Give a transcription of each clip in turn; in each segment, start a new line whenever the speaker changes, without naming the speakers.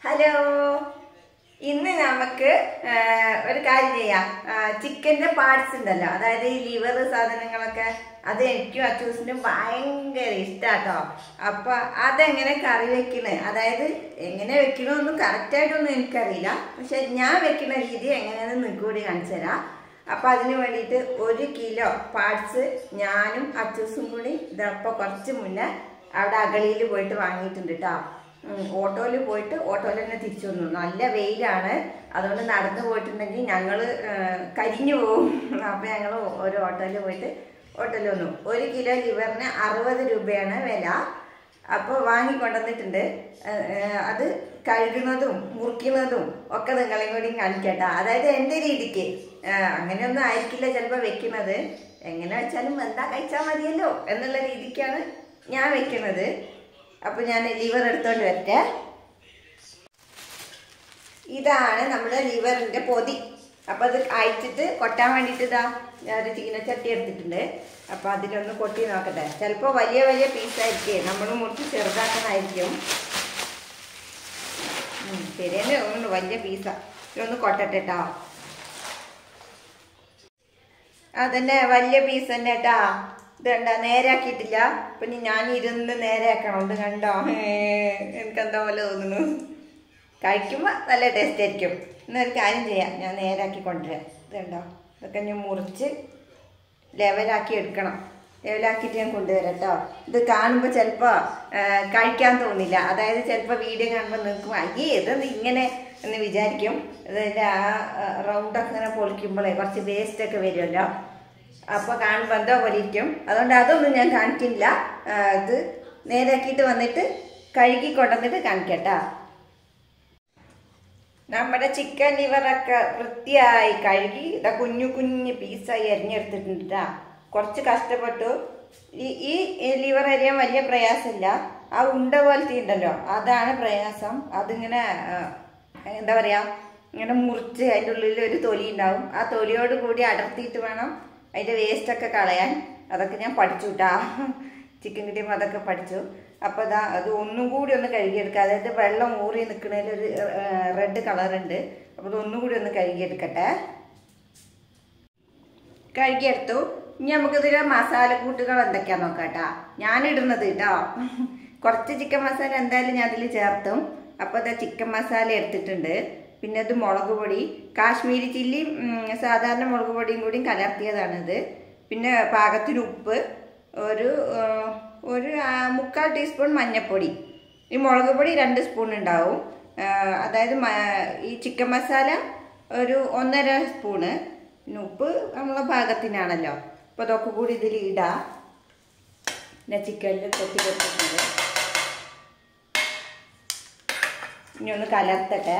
Hello ഇന്ന് നമുക്ക് ആ, ഒരു കാര്യം ചെയ്യാം ചിക്കന്റെ പാർട്സ് ഉണ്ടല്ലോ അതായത് ഈ ലിവർ സാധനങ്ങളൊക്കെ അത് എനിക്കും അച്ചൂസിനും ഭയങ്കര ഇഷ്ടാട്ടോ അപ്പൊ അതെങ്ങനെ കറി വെക്കണേ അതായത് എങ്ങനെ വെക്കണമെന്നും കറക്റ്റായിട്ടൊന്നും എനിക്കറിയില്ല പക്ഷെ ഞാൻ വെക്കുന്ന രീതി എങ്ങനെയാണെന്ന് നിങ്ങൾക്ക് കൂടി കാണിച്ചു തരാം അപ്പൊ അതിന് വേണ്ടിയിട്ട് ഒരു കിലോ പാർട്സ് ഞാനും അച്ചൂസും കൂടി ഇതപ്പോൾ കുറച്ച് മുന്നേ അവിടെ അകളിയിൽ പോയിട്ട് വാങ്ങിയിട്ടുണ്ട് കേട്ടോ ഓട്ടോയിൽ പോയിട്ട് ഓട്ടോയിൽ തന്നെ തിരിച്ചു വന്നു നല്ല വെയിലാണ് അതുകൊണ്ട് നടന്നു പോയിട്ടുണ്ടെങ്കിൽ ഞങ്ങൾ കരിഞ്ഞു പോകും അപ്പോൾ ഞങ്ങൾ ഒരു ഓട്ടോയിൽ പോയിട്ട് ഓട്ടോയിൽ വന്നു ഒരു കിലോ ലിവറിന് അറുപത് രൂപയാണ് വില അപ്പോൾ വാങ്ങിക്കൊണ്ടുവന്നിട്ടുണ്ട് ഏഹ് അത് കഴുകുന്നതും മുറിക്കുന്നതും ഒക്കെ നിങ്ങളെയും കൂടി കാണിക്കട്ടോ അതായത് എൻ്റെ രീതിക്ക് ഏഹ് അങ്ങനെയൊന്നും ആയിരിക്കില്ല ചിലപ്പോൾ വെക്കുന്നത് എങ്ങനെ വെച്ചാലും എന്താ കഴിച്ചാൽ മതിയല്ലോ എന്നുള്ള രീതിക്കാണ് ഞാൻ വെക്കുന്നത് അപ്പോൾ ഞാൻ ലിവർ എടുത്തോണ്ട് വരട്ടെ ഇതാണ് നമ്മുടെ ലിവറിൻ്റെ പൊതി അപ്പോൾ അത് അയച്ചിട്ട് കൊട്ടാൻ വേണ്ടിയിട്ട് ഇതാ ഞാനൊരു ചീനച്ചട്ടി എടുത്തിട്ടുണ്ട് അപ്പോൾ അതിലൊന്ന് കൊട്ടി നോക്കട്ടെ ചിലപ്പോൾ വലിയ വലിയ പീസായിരിക്കും നമ്മൾ മുറിച്ച് ചെറുതാക്കണമായിരിക്കും ഉം, ശരിയെന്നെ തോന്നുന്നു വലിയ പീസാ ഇതൊന്ന് കൊട്ടട്ടെ കേട്ടോ അതന്നെ വലിയ പീസ് തന്നെ കേട്ടാ ഇതണ്ട നേരാക്കിയിട്ടില്ല പിന്നെ ഞാൻ ഇരുന്ന് നേരെയാക്കണം ഇത് കണ്ടോ എനിക്കെന്താ പോലെ തോന്നുന്നു കഴിക്കുമ്പോൾ നല്ല ടേസ്റ്റ് ആയിരിക്കും എന്നൊരു കാര്യം ചെയ്യാം ഞാൻ നേരാക്കി കൊണ്ടുവരാം ഇതുണ്ടോ ഇതൊക്കെ ഞാൻ മുറിച്ച് ലെവലാക്കി എടുക്കണം ലെവലാക്കിയിട്ട് ഞാൻ കൊണ്ടുവരാം കേട്ടോ ഇത് കാണുമ്പോൾ ചിലപ്പോൾ കഴിക്കാൻ തോന്നില്ല അതായത് ചിലപ്പോൾ വീഡിയോ കാണുമ്പോൾ നിങ്ങൾക്ക് അയ്യേ ഇതെന്ത് ഇങ്ങനെ എന്ന് വിചാരിക്കും ഇതിൻ്റെ ആ റൗണ്ടൊക്കെ ഇങ്ങനെ പൊളിക്കുമ്പോഴേ കുറച്ച് വേസ്റ്റൊക്കെ വരുമല്ലോ അപ്പോൾ കാണുമ്പോൾ എന്തോ പോലെ ഇരിക്കും അതുകൊണ്ട് അതൊന്നും ഞാൻ കാണിക്കില്ല ആ, ഇത് നേരാക്കിയിട്ട് വന്നിട്ട് കഴുകി കൊണ്ടുവന്നിട്ട് കാണിക്കട്ടാ നമ്മുടെ ചിക്കൻ ലിവറൊക്കെ വൃത്തിയായി കഴുകി ഇതാ കുഞ്ഞു കുഞ്ഞു പീസായി അരിഞ്ഞെടുത്തിട്ടുണ്ട് ട്ടാ. കുറച്ച് കഷ്ടപ്പെട്ടു ഈ ഈ ലിവർ അരിയാൻ വലിയ പ്രയാസമില്ല ആ ഉണ്ട പോലത്തെ ഉണ്ടല്ലോ അതാണ് പ്രയാസം അതിങ്ങനെ ആ, എന്താ പറയാ ഇങ്ങനെ മുറിച്ച് അതിൻ്റെ ഉള്ളിൽ ഒരു തൊലി ഉണ്ടാവും ആ തൊലിയോട് കൂടി അടർത്തിയിട്ട് വേണം അതിൻ്റെ വേസ്റ്റൊക്കെ കളയാൻ അതൊക്കെ ഞാൻ പഠിച്ചു കേട്ടാ ചിക്കൻ കിട്ടിയപ്പോൾ അതൊക്കെ പഠിച്ചു അപ്പോൾ ഇതാ അത് ഒന്നും കൂടി ഒന്ന് കഴുകിയെടുക്കുക അതായത് വെള്ളം ഊറി നിൽക്കുന്നതിൽ ഒരു റെഡ് കളറുണ്ട് അപ്പോൾ ഇതൊന്നും കൂടി ഒന്ന് കഴുകിയെടുക്കട്ടെ കഴുകിയെടുത്തു ഇനി നമുക്കിതിൽ മസാലക്കൂട്ടുകൾ എന്തൊക്കെയാ നോക്കാട്ടാ ഞാൻ ഇടുന്നത് കേട്ടോ കുറച്ച് ചിക്കൻ മസാല എന്തായാലും ഞാൻ അതിൽ ചേർത്തും അപ്പോൾ ഇതാ ചിക്കൻ മസാല എടുത്തിട്ടുണ്ട് പിന്നെ ഇത് മുളക് പൊടി കാശ്മീരി ചില്ലി ഉം, സാധാരണ മുളക് പൊടിയും കൂടിയും കലർത്തിയതാണിത് പിന്നെ പാകത്തിന് ഉപ്പ് ഒരു ആ, ഒരു ആ, മുക്കാൽ ടീസ്പൂൺ മഞ്ഞൾപ്പൊടി ഈ മുളക് പൊടി രണ്ട് സ്പൂൺ ഉണ്ടാവും ആ, അതായത് മ- ഈ ചിക്കൻ മസാല ഒരു ഒന്നര സ്പൂണ് പിന്നെ ഉപ്പ് നമ്മളെ പാകത്തിനാണല്ലോ അപ്പോൾ അതൊക്കെ കൂടി ഇതിൽ ഇടാം പിന്നെ ചിക്കനിൽ കൊത്തി കൊത്തിട്ടുണ്ട് ഇനി ഒന്ന് കലർത്തട്ടെ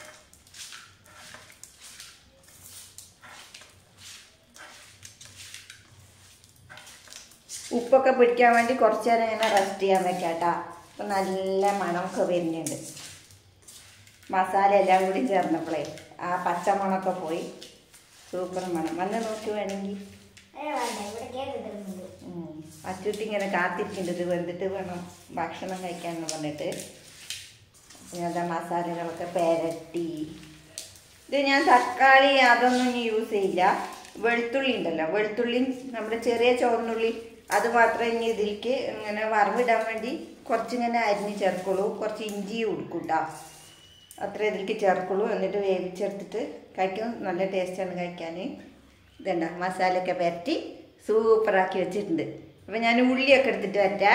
ഉപ്പൊക്കെ പിടിക്കാൻ വേണ്ടി കുറച്ച് നേരം ഇങ്ങനെ റെസ്റ്റ് ചെയ്യാൻ വെക്കാട്ടാ അപ്പം നല്ല മണമൊക്കെ വരുന്നുണ്ട് മസാല എല്ലാം കൂടി ചേർന്നപ്പോഴേ ആ പച്ചമണമൊക്കെ പോയി സൂപ്പർ മണം വന്ന് നോക്കി വേണമെങ്കിൽ ഉം. അച്ചുട്ടി ഇങ്ങനെ കാത്തിരിക്കുന്നുണ്ട് ഇത് വെന്തിട്ട് വേണം ഭക്ഷണം കഴിക്കാൻ എന്ന് പറഞ്ഞിട്ട് ഇങ്ങനത്തെ മസാലകളൊക്കെ പെരട്ടി ഇത് ഞാൻ തക്കാളി അതൊന്നും ഇനി യൂസ് ചെയ്യില്ല വെളുത്തുള്ളി ഉണ്ടല്ലോ വെളുത്തുള്ളി നമ്മുടെ ചെറിയ ചുവന്നുള്ളി അത് മാത്രമേ ഇനി ഇതിലേക്ക് ഇങ്ങനെ വറവിടാൻ വേണ്ടി കുറച്ചിങ്ങനെ അരിഞ്ഞ് ചേർക്കുള്ളൂ കുറച്ച് ഇഞ്ചി ഉടുക്കൂട്ടാ അത്ര ഇതിലേക്ക് ചേർക്കുള്ളൂ എന്നിട്ട് വേവിച്ചെടുത്തിട്ട് കഴിക്കും നല്ല ടേസ്റ്റാണ് കഴിക്കാൻ ഇതുണ്ട മസാലയൊക്കെ പരട്ടി സൂപ്പറാക്കി വെച്ചിട്ടുണ്ട് അപ്പം ഞാൻ ഉള്ളിയൊക്കെ എടുത്തിട്ട് വരട്ടെ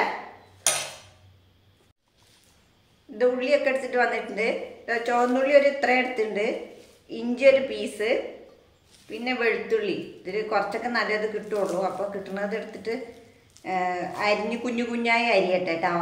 ഇത് ഉള്ളിയൊക്കെ എടുത്തിട്ട് വന്നിട്ടുണ്ട് ഇത് ചുവന്നുള്ളി ഒരു ഇത്ര എടുത്തിട്ടുണ്ട് ഇഞ്ചി ഒരു പീസ് പിന്നെ വെളുത്തുള്ളി ഇതിൽ കുറച്ചൊക്കെ നല്ലത് കിട്ടുള്ളൂ അപ്പോൾ കിട്ടുന്നത് എടുത്തിട്ട് ആ, അരിഞ്ഞ് കുഞ്ഞു കുഞ്ഞായി അരിയട്ടെ കേട്ടോ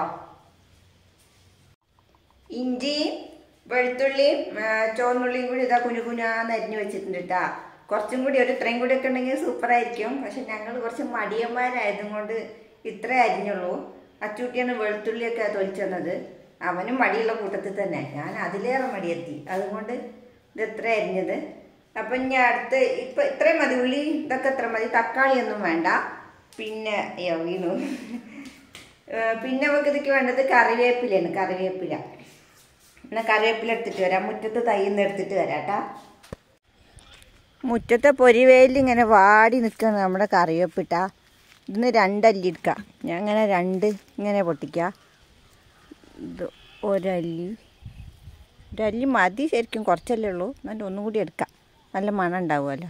ഇഞ്ചിയും വെളുത്തുള്ളിയും ആ, ചുവന്നുള്ളിയും കൂടി ഇതാ കുഞ്ഞു കുഞ്ഞാന്ന് അരിഞ്ഞ് വെച്ചിട്ടുണ്ട് കേട്ടാ കുറച്ചും കൂടി ഒരു ഇത്രയും കൂടി ഒക്കെ ഉണ്ടെങ്കിൽ സൂപ്പറായിരിക്കും പക്ഷെ ഞങ്ങൾ കുറച്ച് മടിയന്മാരായതും കൊണ്ട് ഇത്രേ അരിഞ്ഞുള്ളൂ അച്ചൂട്ടിയാണ് വെളുത്തുള്ളിയൊക്കെ തൊലിച്ചെന്നത് അവനും മടിയുള്ള കൂട്ടത്തിൽ തന്നെ ഞാൻ അതിലേറെ മടിയെത്തി അതുകൊണ്ട് ഇത് ഇത്ര അരിഞ്ഞത് അപ്പം ഇനി അടുത്ത് ഇപ്പം ഇത്രയും മതി ഉള്ളി ഇതൊക്കെ ഇത്ര മതി തക്കാളിയൊന്നും വേണ്ട പിന്നെ അയ്യോ വീണു ഏ, പിന്നെ നമുക്ക് ഇതിക്ക് വേണ്ടത് കറിവേപ്പിലയാണ് കറിവേപ്പില എന്നാൽ കറിവേപ്പില എടുത്തിട്ട് വരാം മുറ്റത്ത് തൈന്ന് എടുത്തിട്ട് വരാം കേട്ടാ മുറ്റത്തെ പൊരിവേലിൽ ഇങ്ങനെ വാടി നിൽക്കുന്ന നമ്മുടെ കറിവേപ്പിട്ട ഇതിന് രണ്ടല്ലി എടുക്കാം ഞാൻ അങ്ങനെ രണ്ട് ഇങ്ങനെ പൊട്ടിക്കുക ഇത് ഒരല്ലി ഒരല്ലി മതി ശരിക്കും കുറച്ചല്ലേ ഉള്ളൂ എന്നാലും ഒന്നും കൂടി എടുക്കാം നല്ല മണം ഉണ്ടാവുമല്ലോ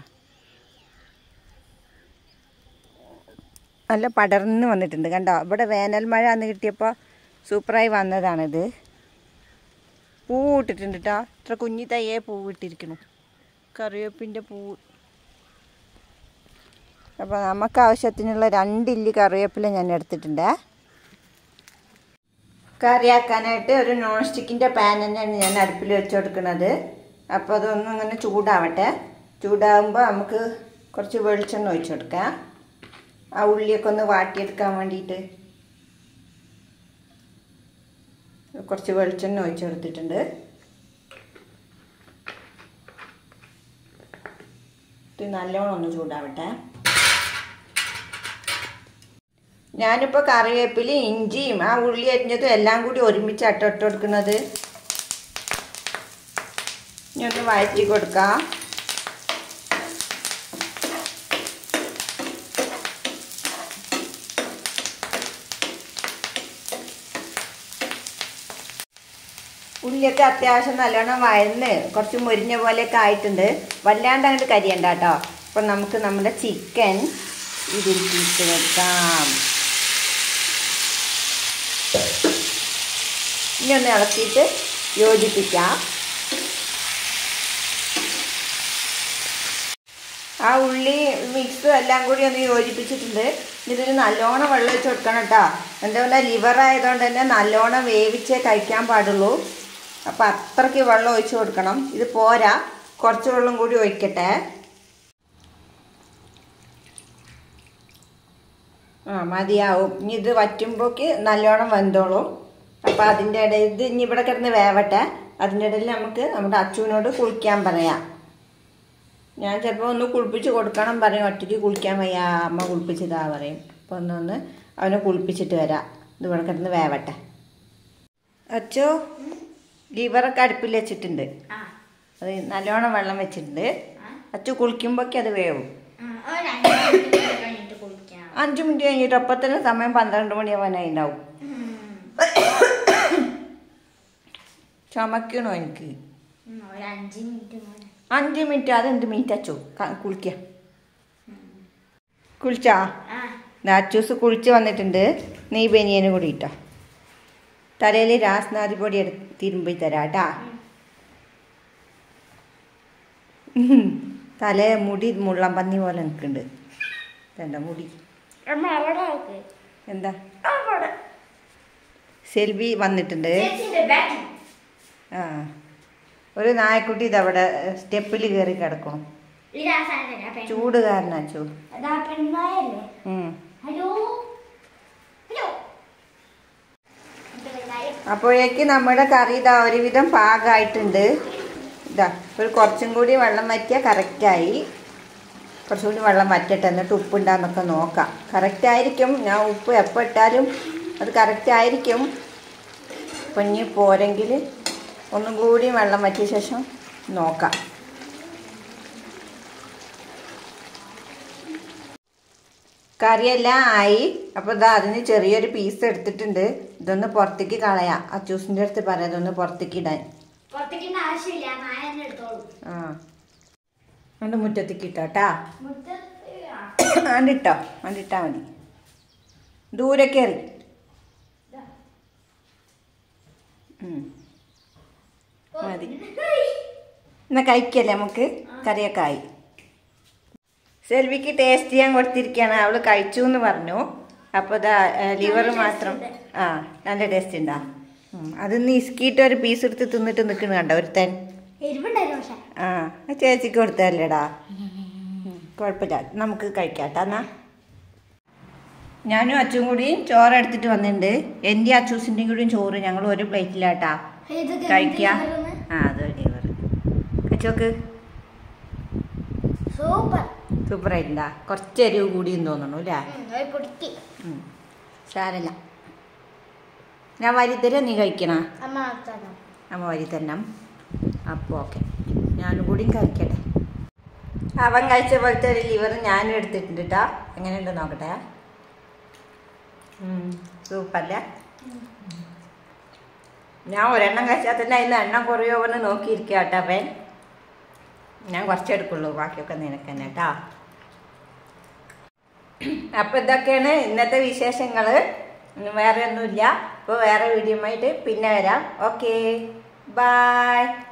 നല്ല പടർന്ന് വന്നിട്ടുണ്ട് കണ്ടോ ഇവിടെ വേനൽ മഴ അന്ന് കിട്ടിയപ്പോൾ സൂപ്പറായി വന്നതാണിത് പൂ ഇട്ടിട്ടുണ്ട് കേട്ടോ ഇത്ര കുഞ്ഞി തയ്യേ പൂ ഇട്ടിരിക്കുന്നു കറിവേപ്പിൻ്റെ പൂവ് അപ്പോൾ നമുക്ക് ആവശ്യത്തിനുള്ള രണ്ടില്ലി കറിവേപ്പില ഞാൻ എടുത്തിട്ടുണ്ട് കറിയാക്കാനായിട്ട് ഒരു നോൺ സ്റ്റിക്കിൻ്റെ പാൻ തന്നെയാണ് ഞാൻ അടുപ്പിൽ വെച്ച് കൊടുക്കുന്നത് അപ്പോൾ അതൊന്നും ഇങ്ങനെ ചൂടാവട്ടെ ചൂടാകുമ്പോൾ നമുക്ക് കുറച്ച് വെളിച്ചെണ്ണ ഒഴിച്ചു കൊടുക്കാം ആ ഉള്ളിയൊക്കെ ഒന്ന് വാട്ടിയെടുക്കാൻ വേണ്ടിയിട്ട് കുറച്ച് വെളിച്ചെണ്ണ ഒഴിച്ചു കൊടുത്തിട്ടുണ്ട് ഇത് നല്ലോണം ഒന്ന് ചൂടാവട്ടെ ഞാനിപ്പോൾ കറിവേപ്പിലും ഇഞ്ചിയും ആ ഉള്ളി അരിഞ്ഞതും എല്ലാം കൂടി ഒരുമിച്ച് അട്ട ഇട്ട് കൊടുക്കുന്നത് ഇനി ഒന്ന് വഴറ്റി കൊടുക്കാം ഉള്ളിയൊക്കെ അത്യാവശ്യം നല്ലോണം വഴന്ന് കുറച്ച് മുരിഞ്ഞ പോലെയൊക്കെ ആയിട്ടുണ്ട് വല്ലാണ്ട് അങ്ങോട്ട് കരിയണ്ട കേട്ടോ അപ്പം നമുക്ക് നമ്മുടെ ചിക്കൻ ഇതിൽക്കിട്ട് വെക്കാം ഇനി ഒന്ന് ഇളക്കിയിട്ട് യോജിപ്പിക്കാം ആ ഉള്ളി മിക്സും എല്ലാം കൂടി ഒന്ന് യോജിപ്പിച്ചിട്ടുണ്ട് ഇതിന് നല്ലോണം വെള്ളം ഒഴിച്ച് കൊടുക്കണം കേട്ടോ എന്താ ലിവർ ആയതുകൊണ്ട് തന്നെ നല്ലോണം വേവിച്ചേ കഴിക്കാൻ പാടുള്ളൂ അപ്പം അത്രയ്ക്ക് വെള്ളം ഒഴിച്ച് കൊടുക്കണം ഇത് പോരാ കുറച്ച് വെള്ളം കൂടി ഒഴിക്കട്ടെ ആ മതിയാവും ഇനി ഇത് വറ്റുമ്പോൾക്ക് നല്ലോണം വെന്തോളും അപ്പോൾ അതിൻ്റെ ഇടയിൽ ഇത് ഇനി ഇവിടെ കിടന്ന് വേവട്ടെ അതിൻ്റെ ഇടയിൽ നമുക്ക് നമ്മുടെ അച്ചുവിനോട് കുളിക്കാൻ പറയാം ഞാൻ ചിലപ്പോൾ ഒന്ന് കുളിപ്പിച്ച് കൊടുക്കണം പറയും ഒറ്റയ്ക്ക് കുളിക്കാൻ വയ്യ അമ്മ കുളിപ്പിച്ചതാ പറയും അപ്പോൾ ഒന്നൊന്ന് അവനെ കുളിപ്പിച്ചിട്ട് വരാം ഇത് ഇവിടെ കിടന്ന് വേവട്ടെ അച്ചോ ലിവറൊക്കെ അടുപ്പിൽ വെച്ചിട്ടുണ്ട് അത് നല്ലോണം വെള്ളം വെച്ചിട്ടുണ്ട് അച്ചു കുളിക്കുമ്പോഴേക്ക് അത് വേവും അഞ്ച് മിനിറ്റ് കഴിഞ്ഞിട്ട് ഒപ്പത്തിന് സമയം പന്ത്രണ്ട് മണിയാവാനായി ഉണ്ടാവും ചുമക്കണോ എനിക്ക് അഞ്ച് മിനിറ്റ് അതെന്ത് മിനിറ്റ് അച്ചു കുളിക്ക കുളിച്ചാ ദാ അച്ചൂസ് കുളിച്ച് വന്നിട്ടുണ്ട് നീ ബനിയന് കൂടി ഇട്ടോ തലയിൽ രാസ്നാദി പൊടി എടുത്ത് തിരുമ്പി തരാം കേട്ടാ തല മുടി മുള്ളം പന്നി പോലെ നിൽക്കുന്നുണ്ട് എന്താ മുടി എന്താ സെൽവി വന്നിട്ടുണ്ട് ആ ഒരു നായക്കുട്ടി ഇതവിടെ സ്റ്റെപ്പിൽ കയറി കിടക്കണം ചൂട് കാരണം ചൂ ഉം.
ഹലോ ഹലോ
അപ്പോഴേക്ക് നമ്മുടെ കറി ഇതാ ഒരുവിധം പാകമായിട്ടുണ്ട് ഇതാ ഒരു കുറച്ചും കൂടി വെള്ളം വറ്റിയാൽ കറക്റ്റായി കുറച്ചും കൂടി വെള്ളം വറ്റട്ടെ എന്നിട്ട് ഉപ്പുണ്ടാന്നൊക്കെ നോക്കാം കറക്റ്റായിരിക്കും ഞാൻ ഉപ്പ് എപ്പോൾ ഇട്ടാലും അത് കറക്റ്റായിരിക്കും അപ്പം ഇനി പോരെങ്കിൽ ഒന്നും കൂടി വെള്ളം വറ്റിയ ശേഷം നോക്കാം കറിയെല്ലാം ആയി അപ്പോൾ ഇതാ അതിന് ചെറിയൊരു പീസ് എടുത്തിട്ടുണ്ട് ഇതൊന്ന് പുറത്തേക്ക് കളയാം അച്ചൂസിൻ്റെ അടുത്ത് പറയാം ഇതൊന്ന് പുറത്തേക്ക് ഇടാൻ
പുറത്തേക്കിന്റെ ആവശ്യമില്ല നായ തന്നെ എടുത്തോളൂ
ആ അതുകൊണ്ട് മുറ്റത്തേക്ക് ഇട്ടോട്ടാ
മുറ്റത്ത് ആ,
ആണ്ടിട്ടോ ആണ്ടിട്ടാ മതി ദൂരെ കയറി
ഇതാ.
മതി എന്നാ കഴിക്കല്ലേ നമുക്ക് കറിയൊക്കെ ആയി സെൽവിക്ക് ടേസ്റ്റ് ചെയ്യാൻ കൊടുത്തിരിക്കുകയാണ് അവൾ കഴിച്ചു എന്ന് പറഞ്ഞു അപ്പോൾ ഇതാ ലിവർ മാത്രം ആ നല്ല ടേസ്റ്റ് ഉണ്ടാ ഉം. അത് നിസ്കിയിട്ട് ഒരു പീസ് എടുത്ത് തിന്നിട്ട് നിൽക്കുന്നു കണ്ടോ ഒരുത്തൻ
എരിവുണ്ടായിരുന്നു പക്ഷെ
ആ ആ ചേച്ചിക്ക് കൊടുത്തല്ലേടാ ഉം, കുഴപ്പമില്ല നമുക്ക് കഴിക്കാട്ടാ എന്നാ ഞാനും അച്ചും കൂടിയും ചോറ് എടുത്തിട്ട് വന്നിട്ടുണ്ട് എൻ്റെ അച്ചൂസിൻ്റെയും കൂടിയും ചോറ് ഞങ്ങൾ ഒരു പ്ലേറ്റിലാട്ടാ
ഇത്
കഴിക്കുക ആ അത് ലിവർ അച്ചോക്ക്
സൂപ്പർ
സൂപ്പർ ആയിട്ടുണ്ടാ കുറച്ച് എരിവ് കൂടിയും തോന്നുന്നു അല്ലേ
ഒരു പൊടിക്ക്
ഉം. സാരല്ല ഞാൻ വരിത്തരം നീ കഴിക്കണ
അമ്മ നടത്താനോ
അമ്മ വരി തന്നെ അപ്പോൾ ഓക്കെ ഞാനും കൂടിയും കഴിക്കട്ടെ അവൻ കഴിച്ച പോലത്തെ ഒരു ലിവർ ഞാനും എടുത്തിട്ടുണ്ട് കേട്ടോ എങ്ങനെയുണ്ട് നോക്കട്ടെ സൂപ്പല്ലേ ഞാൻ ഒരെണ്ണം കഴിച്ചാൽ തന്നെ അതിന് എണ്ണം കുറയോ എന്ന് നോക്കിയിരിക്കുക കേട്ടോ അവൻ ഞാൻ കുറച്ചെടുക്കുള്ളൂ ബാക്കിയൊക്കെ നിനക്ക് തന്നെ കേട്ടോ അപ്പൊ ഇതൊക്കെയാണ് ഇന്നത്തെ വിശേഷങ്ങൾ വേറെ ഒന്നുമില്ല അപ്പോൾ വേറെ വീഡിയോ ആയിട്ട് പിന്നെ വരാം ഓക്കെ ബായ്